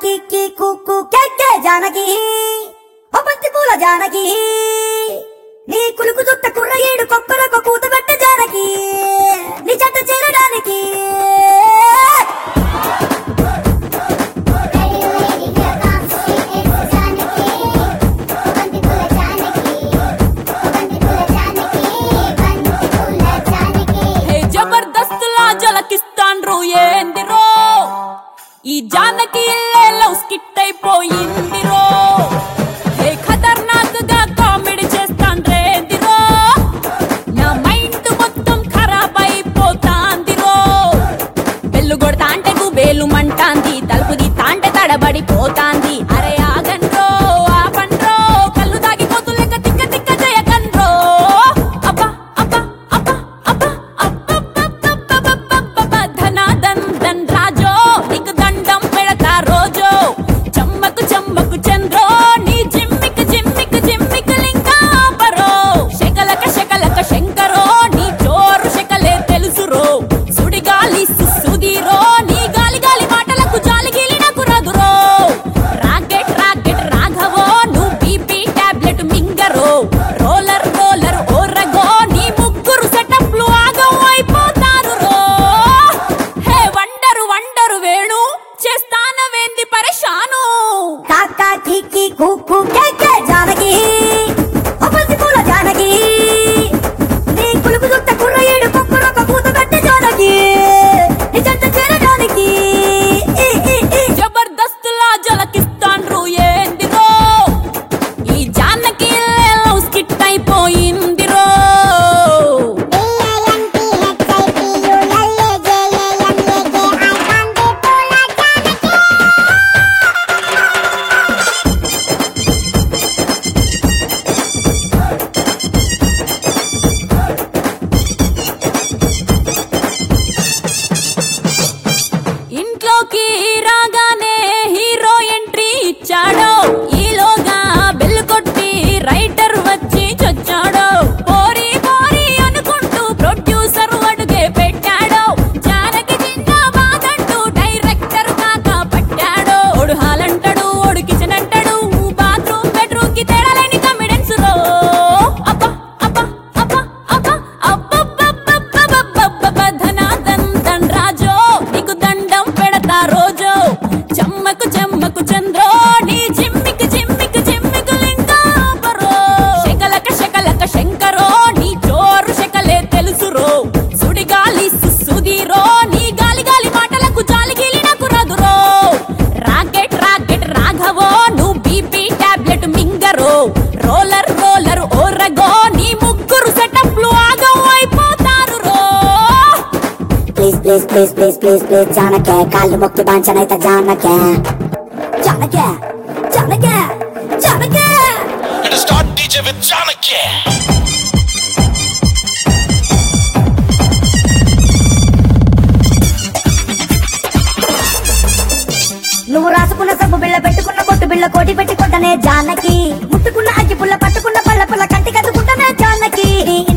కిక్కి కుక్కు కెక్కే జానకి ఓ బంతి పూల జానకి నీ కులుకు చుట్ట కుర్ర ఏడు కొక్కలకు కూత పెట్ట జానకి నీ చెట్ట చేరడానికి హే జబర్దస్త్ లా జలకిస్తాండ్రు ఏందిరో ఈ జానకి ఇల్లే లవ్ స్కిట్ అయిపోయిందిరో హే ఖతర్నాక్ గా కామెడీ చేస్తాండ్రేందిరో నా మైండ్ మొత్తం ఖరాబ్ అయిపోతాందిరో బెల్లు కొడతా అంటే గుబేలు మంటాంది తలుపు తాంటే తడబడిపోతాంది అరే ఆగండ్రో ఆపండ్రో కళ్ళు తాగి కోతులెక్క తిక్క తిక్క చేయకండ్రో అబ్బా అబ్బా అబ్బా అబ్బా అబ్బబ్బబ్బబ్బబ్బబ్బబ్బ ధనాదన్ దన్ రాజో నీకు దండం పెడతా రోజో చమ్మకు చమ్మకు చంద్రో నీ జిమ్మికి జిమ్మికి జిమ్మికి లింగా పరో శకలక శకలక శంకరో నీ చోరు శకలే తెలుసురో సుడిగాలి సుసుదిరో నీ గాలి గాలి మాటలకు జాలి గీలినకు రదురో రాకెట్ రాకెట్ రాఘవో నువ్వు బీపీ టాబ్లెట్ మింగరో రోలర్ రోలర్ ఓరగో నీ ముగ్గురు సెటప్లు ఆగం అయిపోతారు రో హే వండరు వండరు వేణు చేస్తానవేంది పరేషాను కాకా కిక్కి కుక్కు కెక్కే జానకి ఓ బంతి పూల జానకి నీ కులుకు చుట్ట కుర్ర ఏడు కొక్కలకు కూత పెట్ట జానకి నీ చెట్ట చేరడానికి ఈ, ఈ, ఈ. జబర్దస్త్ లా జలకిస్తాండ్రు ఏందిరో ఈ జానకి లవ్ స్కిట్ అయిపోయిందిరో ఇంట్లోకి రాగానే హీరో ఎంట్రీ ఇచ్చాడో ఈలోగా బెల్ కొట్టి రైటర్ వచ్చి చొచ్చాడో పోరి పోరి అనుకుంటూ ప్రొడ్యూసర్ అడుగే పెట్టాడో జానకి జిందాబాద్ అంటూ డైరెక్టర్ కాక పట్టాడో ఓడు హాలంటాడు ఓడు కిచెన్ అంటాడు బాత్రూమ్ బెడ్రూమ్ కి తేడాలేని కమిడెన్స్ రో అబ్బా అబ్బా అబ్బా అబ్బా అబ్బబ్బబ్బబ్బబ్బబ్బబ్బబ్బ ధనాదన్ దన్ రాజో నీకు దండం పెడతా రోజో చెమ్మకు చెమ్మకు చంద్రో నీ జిమ్మికి జిమ్మికి జిమ్మికి లింగాపరో శకలక శకలక శంకరో నీ చోరు శకలే తెలుసురో సుడిగాలి సుసుదిరో నీ గాలి గాలి మాటలకు జాలి గీలినకు రదురో రాకెట్ రాకెట్ రాఘవో నువ్వు బీపీ టాబ్లెట్ మింగరో రోలర్ రోలర్ ఓరగో నీ ముగ్గురు సెటప్లు ఆగం అయిపోతారు రో please please please please please please జానకే కాళ్ళు మొక్కి బాంచనైతే జానకే జానకే జానకే జానకే It is start DJ with Janaki. నువ్వు రాసుకున్న సబ్బు బిళ్ళ పెట్టుకున్న బొట్టు బిళ్ళ కోటి పెట్టి కొట్టనే జానకి ముట్టుకున్న అగ్గి పుల్ల పట్టుకున్న పళ్ళ పుల్ల కంటి కట్టుకుంటనే జానకి నీ